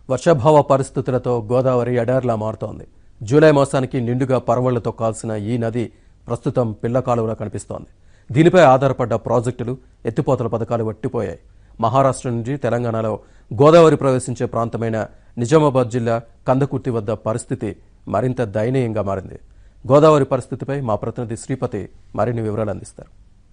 వర్షాభావ పరిస్థితులతో గోదావరి ఎడారిలా మారుతోంది జూలై మాసానికి నిండుగా పరవళ్లతో కాల్సిన ఈ నది ప్రస్తుతం పిల్ల కాలువలా కనిపిస్తోంది దీనిపై ఆధారపడ్డ ప్రాజెక్టులు ఎత్తిపోతల పథకాలు వట్టిపోయాయి మహారాష్ట్ర నుంచి తెలంగాణలో గోదావరి ప్రవేశించే ప్రాంతమైన నిజామాబాద్ జిల్లా కందకుర్తి వద్ద పరిస్థితి మరింత దయనీయంగా మారింది గోదావరి పరిస్థితిపై మా ప్రతినిధి శ్రీపతి మరిన్ని వివరాలు అందిస్తారు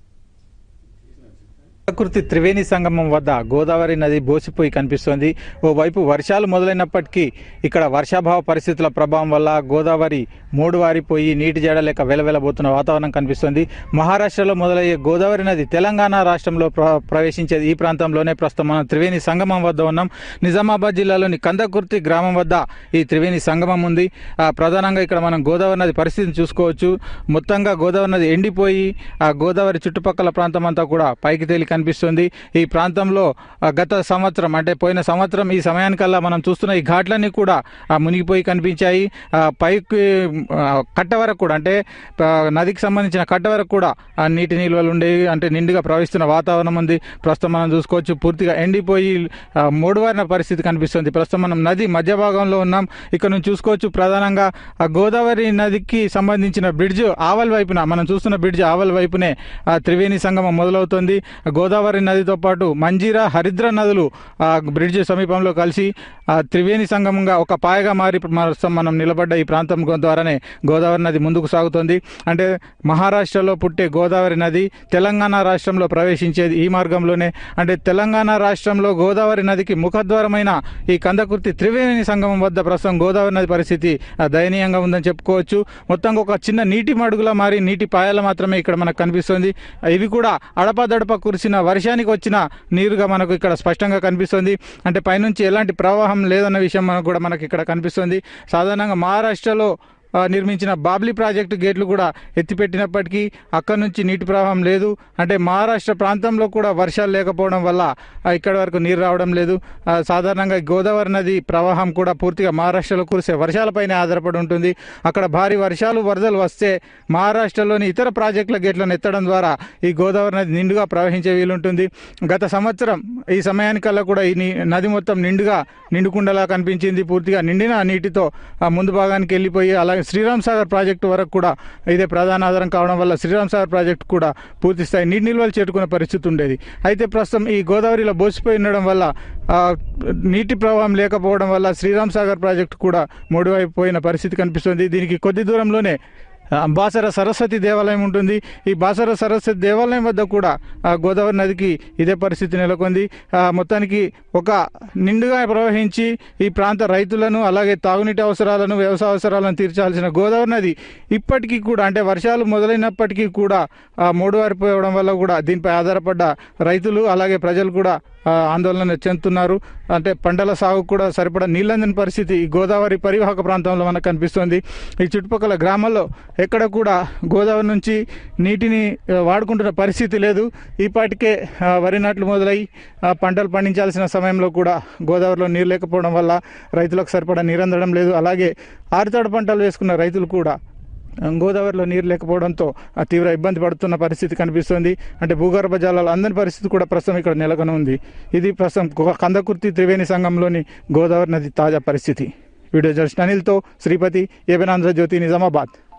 ప్రకృతి త్రివేణి సంగమం వద్ద గోదావరి నది బోసిపోయి కనిపిస్తోంది ఓవైపు వర్షాలు మొదలైనప్పటికీ ఇక్కడ వర్షాభావ పరిస్థితుల ప్రభావం వల్ల గోదావరి మూడువారిపోయి నీటి జడ లేక వెలవెలబోతున్న వాతావరణం కనిపిస్తోంది మహారాష్ట్రలో మొదలయ్యే గోదావరి నది తెలంగాణ రాష్ట్రంలో ప్ర- ప్రవేశించేది ఈ ప్రాంతంలోనే ప్రస్తుతం మనం త్రివేణి సంగమం వద్ద ఉన్నాం నిజామాబాద్ జిల్లాలోని కందకుర్తి గ్రామం వద్ద ఈ త్రివేణి సంగమం ఉంది ఆ, ప్రధానంగా ఇక్కడ మనం గోదావరి నది పరిస్థితిని చూసుకోవచ్చు మొత్తంగా గోదావరి నది ఎండిపోయి ఆ గోదావరి చుట్టుపక్కల ప్రాంతం అంతా కూడా పైకి తేలి కనిపిస్తుంది ఈ ప్రాంతంలో ఆ, గత సంవత్సరం అంటే పోయిన సంవత్సరం ఈ సమయానికల్లా మనం చూస్తున్న ఈ ఘాట్లన్నీ కూడా ఆ, మునిగిపోయి కనిపించాయి ఆ, పైకి ఆ, కట్ట వరకు కూడా అంటే ఆ, నదికి సంబంధించిన కట్ట వరకు కూడా ఆ నీటి నిల్వలు ఉండేవి అంటే నిండుగా ప్రవహిస్తున్న వాతావరణం ఉంది ప్రస్తుతం మనం చూసుకోవచ్చు పూర్తిగా ఎండిపోయి ఆ, మూడువారిన పరిస్థితి కనిపిస్తుంది ప్రస్తుతం మనం నది మధ్య భాగంలో ఉన్నాం ఇక్కడ నుంచి చూసుకోవచ్చు ప్రధానంగా ఆ గోదావరి నదికి సంబంధించిన బ్రిడ్జ్ ఆవల్ వైపున మనం చూస్తున్న బ్రిడ్జ్ ఆవల్ వైపునే ఆ త్రివేణి సంగమం మొదలవుతుంది ఆ గోదావరి నదితో పాటు మంజీరా హరిద్ర నదులు ఆ బ్రిడ్జ్ సమీపంలో కలిసి ఆ త్రివేణి సంగమంగా ఒక పాయగా మారి ప్రస్తుతం మనం నిలబడ్డ ఈ ప్రాంతం గో- ద్వారానే గోదావరి నది ముందుకు సాగుతుంది అంటే మహారాష్ట్రలో పుట్టే గోదావరి నది తెలంగాణ రాష్ట్రంలో ప్రవేశించేది ఈ మార్గంలోనే అంటే తెలంగాణ రాష్ట్రంలో గోదావరి నదికి ముఖద్వారమైన ఈ కందకుర్తి త్రివేణి సంగమం వద్ద ప్రస్తుతం గోదావరి నది పరిస్థితి ఆ, దయనీయంగా ఉందని చెప్పుకోవచ్చు మొత్తంగా ఒక చిన్న నీటి మడుగులా మారి నీటి పాయలు మాత్రమే ఇక్కడ మనకు కనిపిస్తుంది ఇవి కూడా అడపదడప కురిసిన వర్షానికి వచ్చిన నీరుగా మనకు ఇక్కడ స్పష్టంగా కనిపిస్తుంది అంటే పైనుంచి ఎలాంటి ప్రవాహం లేదన్న విషయం మనకు కూడా మనకి ఇక్కడ కనిపిస్తుంది సాధారణంగా మహారాష్ట్రలో ఆ, నిర్మించిన బాబ్లీ ప్రాజెక్టు గేట్లు కూడా ఎత్తిపెట్టినప్పటికీ అక్కడ నుంచి నీటి ప్రవాహం లేదు అంటే మహారాష్ట్ర ప్రాంతంలో కూడా వర్షాలు లేకపోవడం వల్ల ఆ, ఇక్కడ వరకు నీరు రావడం లేదు ఆ, సాధారణంగా ఈ గోదావరి నది ప్రవాహం కూడా పూర్తిగా మహారాష్ట్రలో కురిసే వర్షాలపైనే ఆధారపడి ఉంటుంది అక్కడ భారీ వర్షాలు వరదలు వస్తే మహారాష్ట్రలోని ఇతర ప్రాజెక్టుల గేట్లను ఎత్తడం ద్వారా ఈ గోదావరి నది నిండుగా ప్రవహించే వీలుంటుంది గత సంవత్సరం ఈ సమయానికల్లా కూడా ఈ నీ- నది మొత్తం నిండుగా నిండుకుండలా కనిపించింది పూర్తిగా నిండిన ఆ నీటితో ఆ ముందు భాగానికి వెళ్ళిపోయి అలాగే శ్రీరామ్ సాగర్ ప్రాజెక్టు వరకు కూడా ఇదే ప్రధాన ఆధారం కావడం వల్ల శ్రీరామ్ సాగర్ ప్రాజెక్టు కూడా పూర్తి స్థాయి నీటి నిల్వలు చేరుకునే పరిస్థితి ఉండేది అయితే ప్రస్తుతం ఈ గోదావరిలో బోసిపోయి ఉండడం వల్ల ఆ, నీటి ప్రవాహం లేకపోవడం వల్ల శ్రీరామ్ సాగర్ ప్రాజెక్టు కూడా మూడువైపోయిన పరిస్థితి కనిపిస్తుంది దీనికి కొద్ది దూరంలోనే ఆ, బాసర సరస్వతి దేవాలయం ఉంటుంది ఈ బాసర సరస్వతి దేవాలయం వద్ద కూడా ఆ, గోదావరి నదికి ఇదే పరిస్థితి నెలకొంది ఆ, మొత్తానికి ఒక నిండుగా ప్రవహించి ఈ ప్రాంత రైతులను అలాగే తాగునీటి అవసరాలను వ్యవసాయ అవసరాలను తీర్చాల్సిన గోదావరి నది ఇప్పటికీ కూడా అంటే వర్షాలు మొదలైనప్పటికీ కూడా ఆ, మూడువారిపోవడం వల్ల కూడా దీనిపై ఆధారపడ్డ రైతులు అలాగే ప్రజలు కూడా ఆ, ఆందోళన చెందుతున్నారు అంటే పంటల సాగు కూడా సరిపడా నీళ్ళందని పరిస్థితి ఈ గోదావరి పరివాహక ప్రాంతంలో మనకు కనిపిస్తుంది ఈ చుట్టుపక్కల గ్రామాల్లో ఎక్కడ కూడా గోదావరి నుంచి నీటిని ఆ, వాడుకుంటున్న పరిస్థితి లేదు ఈ పాటికే ఆ, వరి నాట్లు మొదలై ఆ, పంటలు పండించాల్సిన సమయంలో కూడా గోదావరిలో నీరు లేకపోవడం వల్ల రైతులకు సరిపడా నీరు అందడం లేదు అలాగే ఆరుతడి పంటలు వేసుకున్న రైతులు కూడా గోదావరిలో నీరు లేకపోవడంతో ఆ తీవ్ర ఇబ్బంది పడుతున్న పరిస్థితి కనిపిస్తుంది అంటే భూగర్భ జలాలు అందని పరిస్థితి కూడా ప్రస్తుతం ఇక్కడ నెలకొని ఉంది ఇది ప్రస్తుతం కు- కందకుర్తి త్రివేణి సంఘంలోని గోదావరి నది తాజా పరిస్థితి వీడియో జర్నలిస్ట్ అనిల్తో శ్రీపతి ఏబెనాంధ్ర జ్యోతి నిజామాబాద్